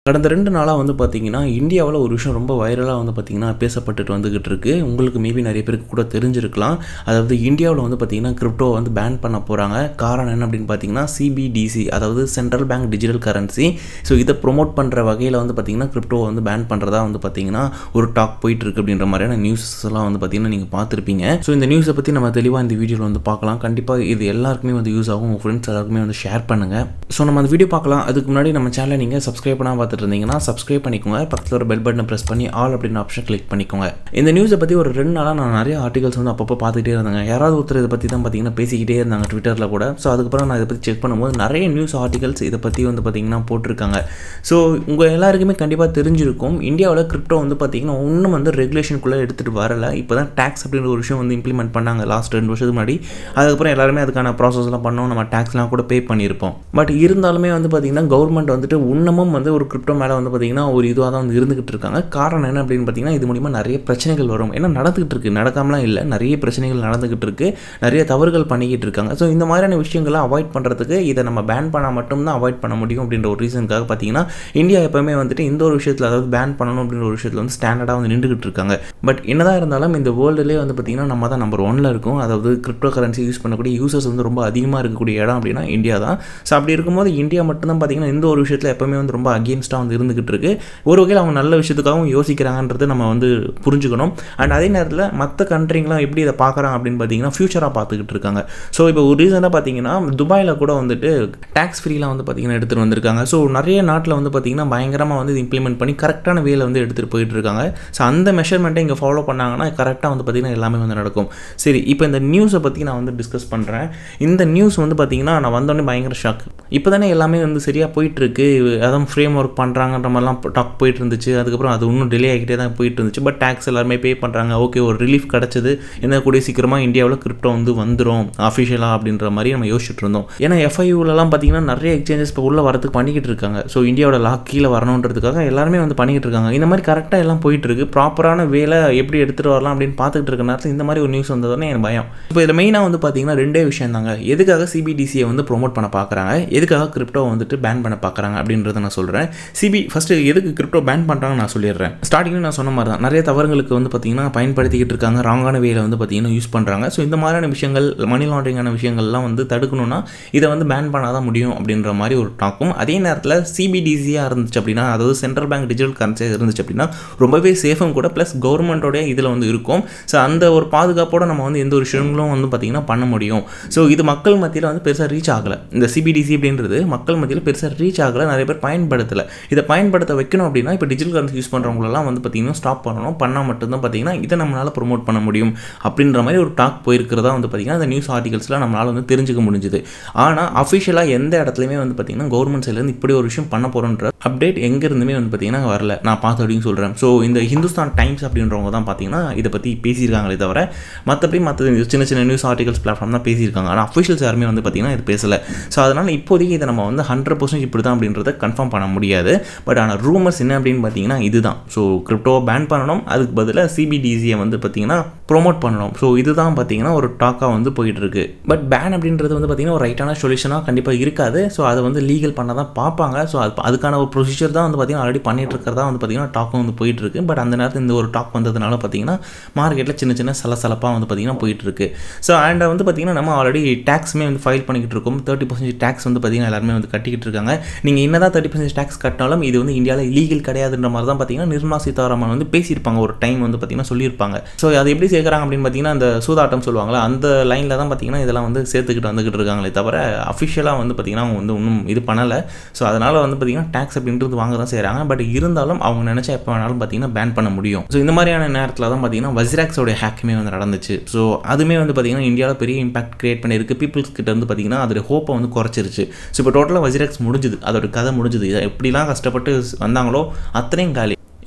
கடந்த ரெண்டு நாளாக வந்து பார்த்தீங்கன்னா இந்தியாவில் ஒரு விஷயம் ரொம்ப வைரலாக வந்து பார்த்தீங்கன்னா பேசப்பட்டுட்டு வந்துகிட்டு இருக்கு உங்களுக்கு மேபி நிறைய பேருக்கு கூட தெரிஞ்சிருக்கலாம் அதாவது இந்தியாவில் வந்து பார்த்தீங்கன்னா கிரிப்டோ வந்து பேன் பண்ண போகிறாங்க காரணம் என்ன அப்படின்னு பார்த்தீங்கன்னா சிபிடிசி அதாவது central bank digital currency so இதை ப்ரொமோட் பண்ணுற வகையில் வந்து பார்த்தீங்கன்னா கிரிப்டோ வந்து பேன் பண்ணுறதா வந்து பார்த்தீங்கன்னா ஒரு டாக் போயிட்டு இருக்கு அப்படின்ற மாதிரியான நியூஸ் எல்லாம் வந்து பார்த்தீங்கன்னா நீங்கள் பார்த்துருப்பீங்க ஸோ இந்த நியூஸை பற்றி நம்ம தெளிவாக இந்த வீடியோவில் வந்து பார்க்கலாம் கண்டிப்பாக இது எல்லாருக்குமே வந்து யூஸ் ஆகும் உங்கள் ஃப்ரெண்ட்ஸ் எல்லாருக்குமே வந்து ஷேர் பண்ணுங்கள் ஸோ நம்ம அந்த வீடியோ பார்க்கலாம் அதுக்கு முன்னாடி நம்ம சேனலை நீங்கள் சப்ஸ்கிரைப் பண்ணால் பார்த்துட்டு இருந்தீங்கன்னா சப்ஸ்கிரைப் பண்ணிக்கோங்க பக்கத்தில் ஒரு பெல் பட்டனை ப்ரெஸ் பண்ணி ஆல் அப்படின்னு ஆப்ஷன் கிளிக் பண்ணிக்கோங்க இந்த நியூஸை பற்றி ஒரு ரெண்டு நாளாக நான் நிறைய ஆர்டிகல்ஸ் வந்து அப்பப்போ பார்த்துட்டே இருந்தாங்க யாராவது ஒருத்தர் இதை பற்றி தான் பார்த்தீங்கன்னா பேசிக்கிட்டே இருந்தாங்க ட்விட்டரில் கூட ஸோ அதுக்கப்புறம் நான் இதை பற்றி செக் பண்ணும்போது நிறைய நியூஸ் ஆர்டிகல்ஸ் இதை பற்றி வந்து பார்த்தீங்கன்னா போட்டிருக்காங்க ஸோ உங்கள் எல்லாருக்குமே கண்டிப்பாக தெரிஞ்சிருக்கும் இந்தியாவில் கிரிப்டோ வந்து பார்த்தீங்கன்னா இன்னும் வந்து ரெகுலேஷனுக்குள்ளே எடுத்துகிட்டு வரல இப்போ தான் டேக்ஸ் அப்படின்ற ஒரு விஷயம் வந்து இம்ப்ளிமெண்ட் பண்ணாங்க லாஸ்ட் ரெண்டு வருஷத்துக்கு முன்னாடி அதுக்கப்புறம் எல்லாருமே அதுக்கான ப்ராசஸ்லாம் பண்ணோம் நம்ம டேக்ஸ்லாம் கூட பே பண்ணியிருப்போம் பட் இருந்தாலுமே வந்து பார்த்தீங்கன்னா கவர்மெண்ட் வந்துட்டு இன்னமும் வந்து ஒரு கிரிப்டோ மேலே வந்து பார்த்தீங்கன்னா ஒரு இதுவாக தான் வந்து இருந்துகிட்டு இருக்காங்க காரணம் என்ன அப்படின்னு பார்த்தீங்கன்னா இது மூலிமா நிறைய பிரச்சனைகள் வரும் ஏன்னா நடந்துகிட்டு இருக்கு நடக்காமலாம் இல்லை நிறைய பிரச்சனைகள் நடந்துகிட்டு இருக்கு நிறைய தவறுகள் பண்ணிக்கிட்டு இருக்காங்க ஸோ இந்த மாதிரியான விஷயங்களை அவாய்ட் பண்ணுறதுக்கு இதை நம்ம பேன் பண்ணால் மட்டும்தான் அவாய்ட் பண்ண முடியும் அப்படின்ற ஒரு ரீசனுக்காக பார்த்தீங்கன்னா இந்தியா எப்பவுமே வந்துட்டு இந்த ஒரு விஷயத்தில் அதாவது பேன் பண்ணணும் அப்படின்ற ஒரு விஷயத்தில் வந்து ஸ்டாண்டர்டாக வந்து நின்றுகிட்டு இருக்காங்க பட் என்னதான் இருந்தாலும் இந்த வேர்ல்டுலேயே வந்து பார்த்தீங்கன்னா நம்ம தான் நம்பர் ஒன்ல இருக்கும் அதாவது கிரிப்டோ கரன்சி யூஸ் பண்ணக்கூடிய யூசர்ஸ் வந்து ரொம்ப அதிகமாக இருக்கக்கூடிய இடம் அப்படின்னா இந்தியா தான் ஸோ அப்படி இருக்கும்போது இந்தியா மட்டும்தான் பார்த்தீங்கன்னா இந்த ஒரு விஷயத்தில் எப்பவுமே வந்து ரொம்ப அகேன்ஸ்டாக வந்து இருந்துகிட்டு இருக்கு ஒரு வகையில் அவங்க நல்ல விஷயத்துக்காகவும் யோசிக்கிறாங்கன்றது நம்ம வந்து புரிஞ்சுக்கணும் அண்ட் அதே நேரத்தில் மற்ற கண்ட்ரிங்களாம் எப்படி இதை பார்க்குறாங்க அப்படின்னு பார்த்தீங்கன்னா ஃபியூச்சராக பார்த்துக்கிட்டு இருக்காங்க ஸோ இப்போ ஒரு ரீசனாக பார்த்தீங்கன்னா துபாயில் கூட வந்துட்டு டேக்ஸ் ஃப்ரீலாம் வந்து பார்த்தீங்கன்னா எடுத்துகிட்டு வந்திருக்காங்க ஸோ நிறைய நாட்டில் வந்து பார்த்தீங்கன்னா பயங்கரமாக வந்து இம்ப்ளிமெண்ட் பண்ணி கரெக்டான வேல வந்து எடுத்துகிட்டு போயிட்டு இருக்காங்க ஸோ அந்த மெஷர்மெண்ட்டை இங்கே ஃபாலோ பண்ணாங்கன்னா கரெக்டாக வந்து பார்த்தீங்கன்னா எல்லாமே வந்து நடக்கும் சரி இப்போ இந்த நியூஸை பற்றி நான் வந்து டிஸ்கஸ் பண்ணுறேன் இந்த நியூஸ் வந்து பார்த்தீங்கன்னா நான் வந்தோடனே பயங்கர ஷாக் இப்போ தானே எல்லாமே வந்து சரியாக போயிட்டுருக்கு அதான் ஃப்ரேம் ஒர்க் பண்ணுறாங்கன்ற மாதிரிலாம் டாக் போயிட்டு இருந்துச்சு அதுக்கப்புறம் அது இன்னும் டிலே ஆகிட்டே தான் போயிட்டு இருந்துச்சு பட் டேக்ஸ் எல்லாருமே பே பண்ணுறாங்க ஓகே ஒரு ரிலீஃப் கிடச்சிது என்ன கூடிய சீக்கிரமாக இந்தியாவில் கிரிப்டோ வந்து வந்துடும் அஃபிஷியலாக அப்படின்ற மாதிரி நம்ம யோசிச்சுட்டு இருந்தோம் ஏன்னா எஃப்ஐயூலலாம் பார்த்தீங்கன்னா நிறைய எக்ஸ்சேஞ்சஸ் இப்போ உள்ள வரதுக்கு பண்ணிக்கிட்டு இருக்காங்க ஸோ இந்தியாவோட லாக் கீழே வரணுன்றதுக்காக எல்லாருமே வந்து பண்ணிக்கிட்டு இருக்காங்க இந்த மாதிரி கரெக்டாக எல்லாம் போயிட்டு இருக்கு ப்ராப்பரான வேலை எப்படி எடுத்துகிட்டு வரலாம் அப்படின்னு பார்த்துக்கிட்டு இருக்க நேரத்தில் இந்த மாதிரி ஒரு நியூஸ் வந்ததுன்னு எனக்கு பயம் இப்போ இதில் மெயினாக வந்து பார்த்தீங்கன்னா ரெண்டே விஷயம் தாங்க எதுக்காக சிபிடிசியை வந்து ப்ரொமோட் பண்ண பார்க்குறாங்க எதுக்காக கிரிப்டோ வந்துட்டு பேன் பண்ண பார்க்குறாங்க அப்படின்றத நான் சொல்கிறேன் சிபி ஃபஸ்ட்டு எதுக்கு கிரிப்டோ பேன் பண்ணுறாங்கன்னு நான் சொல்லிடுறேன் ஸ்டார்டிங்கில் நான் சொன்ன மாதிரி தான் நிறைய தவறுகளுக்கு வந்து பார்த்தீங்கன்னா பயன்படுத்திக்கிட்டு இருக்காங்க ராங்கான வேலை வந்து பார்த்தீங்கன்னா யூஸ் பண்ணுறாங்க ஸோ இந்த மாதிரியான விஷயங்கள் மணி லாண்டரிங்கான விஷயங்கள்லாம் வந்து தடுக்கணும்னா இதை வந்து பேன் பண்ணால் தான் முடியும் அப்படின்ற மாதிரி ஒரு டாக்கும் அதே நேரத்தில் சிபிடிசியாக இருந்துச்சு அப்படின்னா அதாவது சென்ட்ரல் பேங்க் டிஜிட்டல் கரன்சியாக இருந்துச்சு அப்படின்னா ரொம்பவே சேஃபும் கூட ப்ளஸ் கவர்மெண்ட்டோடைய இதில் வந்து இருக்கும் ஸோ அந்த ஒரு பாதுகாப்போட நம்ம வந்து எந்த ஒரு விஷயங்களும் வந்து பார்த்திங்கன்னா பண்ண முடியும் ஸோ இது மக்கள் மத்தியில் வந்து பெருசாக ரீச் ஆகலை இந்த சிபிடிசி அப்படின்றது மக்கள் மத்தியில் பெருசாக ரீச் ஆகலை நிறைய பேர் பயன்படுத்தலை இதை பயன்படுத்த வைக்கணும் அப்படின்னா இப்போ டிஜிட்டல் கரன்சி யூஸ் பண்ணுறவங்களெல்லாம் வந்து பார்த்திங்கன்னா ஸ்டாப் பண்ணணும் பண்ணால் மட்டும்தான் பார்த்திங்கன்னா இதை நம்மளால் ப்ரொமோட் பண்ண முடியும் அப்படின்ற மாதிரி ஒரு டாக் போயிருக்கிறதா வந்து பார்த்திங்கன்னா அந்த நியூஸ் ஆர்டிகல்ஸில் நம்மளால் வந்து தெரிஞ்சுக்க முடிஞ்சுது ஆனால் அஃபிஷியலாக எந்த இடத்துலையுமே வந்து பார்த்திங்கன்னா கவர்மெண்ட் சைட்லேருந்து இப்படி ஒரு விஷயம் பண்ண போகிறோன்ற அப்டேட் எங்கேருந்துமே வந்து பார்த்திங்கன்னா வரல நான் பார்த்து அப்படின்னு சொல்கிறேன் ஸோ இந்த ஹிந்துஸ்தான் டைம்ஸ் அப்படின்றவங்க தான் பார்த்திங்கன்னா இதை பற்றி பேசியிருக்காங்களே தவிர மற்றபடி மற்ற சின்ன சின்ன நியூஸ் ஆர்டிகல்ஸ் பிளாட்ஃபார்ம் தான் பேசியிருக்காங்க ஆனால் அஃபிஷியல்ஸ் யாருமே வந்து பார்த்திங்கன்னா இது பேசலை ஸோ அதனால் இப்போதைக்கு இதை நம்ம வந்து ஹண்ட்ரட் பர்சன்ட் இப்படி தான் அப்படின்றத கன்ஃபார்ம் பண்ண முடியாது பட் ஆனால் ரூமர்ஸ் என்ன அப்படின்னு பார்த்தீங்கன்னா இதுதான் ஸோ கிரிப்டோவை பேன் பண்ணணும் அதுக்கு பதிலாக சிபிடிசியை வந்து பார்த்திங்கன்னா ப்ரொமோட் பண்ணணும் ஸோ இதுதான் பார்த்தீங்கன்னா ஒரு டாக்காக வந்து போயிட்டு இருக்கு பட் பேன் அப்படின்றது வந்து பார்த்திங்கன்னா ஒரு ரைட்டான சொல்யூஷனாக கண்டிப்பாக இருக்காது ஸோ அதை வந்து லீகல் பண்ண தான் பார்ப்பாங்க ஸோ அது அதுக்கான ஒரு ப்ரொசீஜர் தான் வந்து பார்த்திங்கன்னா ஆல்ரெடி பண்ணிட்டு இருக்கிறதா வந்து பார்த்திங்கன்னா டாக்கும் வந்து போயிட்டு இருக்கு பட் அந்த நேரத்தில் இந்த ஒரு டாக் வந்ததுனால பார்த்திங்கன்னா மார்க்கெட்டில் சின்ன சின்ன சலசலப்பாக வந்து பார்த்திங்கன்னா போயிட்டு இருக்கு ஸோ அண்ட் வந்து பார்த்திங்கன்னா நம்ம ஆல்ரெடி டேக்ஸுமே வந்து ஃபைல் பண்ணிக்கிட்டு இருக்கோம் தேர்ட்டி பர்சன்டேஜ் டேக்ஸ் வந்து பார்த்திங்கன்னா எல்லாருமே வந்து கட்டிக்கிட்டு இருக்காங்க நீங்கள் என்ன தான் தேர்ட்டி பர்சன்டேஜ் டேக்ஸ் கட்டினாலும் இது வந்து இந்தியாவில் லீகல் கிடையாதுன்ற மாதிரி தான் பார்த்திங்கன்னா நிர்மலா சீதாராமன் வந்து பேசியிருப்பாங்க ஒரு டைம் வந்து பார்த்திங்கன்னா சொல்லியிருப்பாங்க ஸோ அது எப்படி சேர்க்குறாங்க அப்படின்னு பார்த்தீங்கன்னா அந்த சூதாட்டம் சொல்லுவாங்களா அந்த லைனில் தான் பார்த்திங்கன்னா இதெல்லாம் வந்து சேர்த்துக்கிட்டு வந்துக்கிட்டு இருக்காங்களே தவிர அஃபிஷியலாக வந்து பார்த்திங்கன்னா அவங்க வந்து ஒன்றும் இது பண்ணலை ஸோ அதனால் வந்து பார்த்திங்கன்னா டேக்ஸ் அப்படின்றது வாங்க தான் செய்கிறாங்க பட் இருந்தாலும் அவங்க நினச்சா எப்போ வேணாலும் பார்த்திங்கன்னா பேன் பண்ண முடியும் ஸோ இந்த மாதிரியான நேரத்தில் தான் பார்த்திங்கன்னா வஜ்ராக்ஸோட ஹேக்குமே வந்து நடந்துச்சு ஸோ அதுவுமே வந்து பார்த்திங்கன்னா இந்தியாவில் பெரிய இம்பாக்ட் கிரியேட் பண்ணியிருக்கு பீப்புள்ஸ் கிட்ட வந்து பார்த்திங்கன்னா அதோட ஹோப்பை வந்து குறைச்சிருச்சு ஸோ இப்போ டோட்டலாக வஜ்ராக்ஸ் முடிஞ்சுது அதோட கதை முடிஞ்சுது இதை எப்படிலாம் கஷ்டப்பட்டு வந்தாங்களோ அத்தனையும் காலி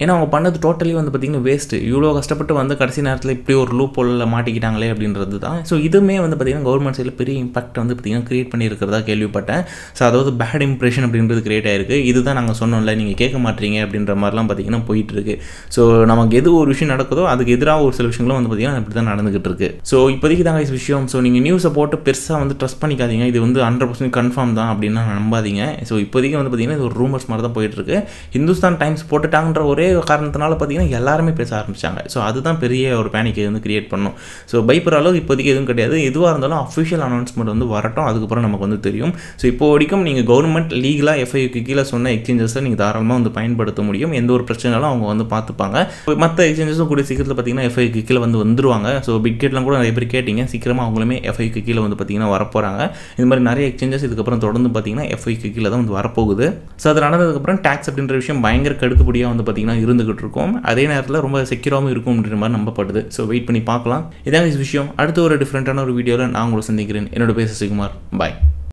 ஏன்னா அவங்க பண்ணது டோட்டலி வந்து பார்த்திங்கன்னா வேஸ்ட்டு இவ்வளோ கஷ்டப்பட்டு வந்து கடைசி நேரத்தில் இப்படி ஒரு லூப் போலில் மாட்டிக்கிட்டாங்களே அப்படின்றது தான் ஸோ இதுவுமே வந்து பார்த்திங்கன்னா கவர்மெண்ட் சைடில் பெரிய இம்பாக்ட் வந்து பார்த்திங்கன்னா க்ரியேட் பண்ணியிருக்கிறதா கேள்விப்பட்டேன் ஸோ அதாவது பேட் இம்ப்ரெஷன் அப்படின்றது கிரியேட் ஆயிருக்கு இதுதான் நாங்கள் சொன்னோம்ல நீங்கள் கேட்க மாட்டீங்க அப்படின்ற மாதிரிலாம் பார்த்திங்கன்னா போயிட்டு இருக்கு ஸோ நமக்கு எது ஒரு விஷயம் நடக்குதோ அதுக்கு எதிராக ஒரு சில விஷயங்களும் வந்து பார்த்திங்கன்னா இப்படி தான் நடந்துகிட்டு இருக்கு ஸோ இப்போதைக்கு தாங்க இது விஷயம் ஸோ நீங்கள் நியூஸை போட்டு பெருசாக வந்து ட்ரஸ்ட் பண்ணிக்காதீங்க இது வந்து ஹண்ட்ரட் பர்சன்ட் கன்ஃபார்ம் தான் அப்படின்னு நம்பாதீங்க ஸோ இப்போதைக்கு வந்து பார்த்திங்கன்னா இது ஒரு ரூமர்ஸ் மாதிரி தான் போயிட்டு இருக்கு ஹிந்துஸ்தான் டைம்ஸ் போட்டுட்டாங்கன்ற ஒரே காரணத்தினால பார்த்தீங்கன்னா எல்லாருமே பேச ஆரம்பிச்சாங்க ஸோ அதுதான் பெரிய ஒரு பேனிக்கை வந்து கிரியேட் பண்ணும் ஸோ பயப்படுற அளவுக்கு இப்போதைக்கு எதுவும் கிடையாது எதுவாக இருந்தாலும் அஃபிஷியல் அனௌன்ஸ்மெண்ட் வந்து வரட்டும் அதுக்கப்புறம் நமக்கு வந்து தெரியும் ஸோ இப்போ வரைக்கும் நீங்கள் கவர்மெண்ட் லீகலாக எஃப்ஐக்கு கீழே சொன்ன எக்ஸ்சேஞ்சஸை நீங்கள் தாராளமாக வந்து பயன்படுத்த முடியும் எந்த ஒரு பிரச்சனைனாலும் அவங்க வந்து பார்த்துப்பாங்க மற்ற எக்ஸ்சேஞ்சஸும் கூட சீக்கிரத்தில் பார்த்தீங்கன்னா எஃப்ஐக்கு கீழே வந்து வந்துருவாங்க ஸோ பிட்கெட்லாம் கூட நிறைய பேர் கேட்டிங்க சீக்கிரமாக அவங்களுமே எஃப்ஐக்கு கீழே வந்து பார்த்தீங்கன்னா வரப்போகிறாங்க இந்த மாதிரி நிறைய எக்ஸ்சேஞ்சஸ் இதுக்கப்புறம் தொடர்ந்து பார்த்தீங்கன்னா எஃப்ஐக்கு கீழே தான் வந்து வரப்போகுது ஸோ அது நடந்ததுக்கப்புறம் டேக்ஸ் அப்படின்ற விஷயம் பயங்கர கடுக்குப்படியாக வந்து பார்த்தீங்கன்னா இருந்துகிட்டு இருக்கும் அதே நேரத்தில் ரொம்ப செக்யூராகவும் இருக்கும் அப்படின்ற மாதிரி நம்பப்படுது ஸோ வெயிட் பண்ணி பார்க்கலாம் இதான் விஷயம் அடுத்த ஒரு டிஃப்ரெண்ட்டான ஒரு வீடியோவில் நான் உங்களை சந்திக்கிறேன் என்னோட பேச சுகுமார் பாய்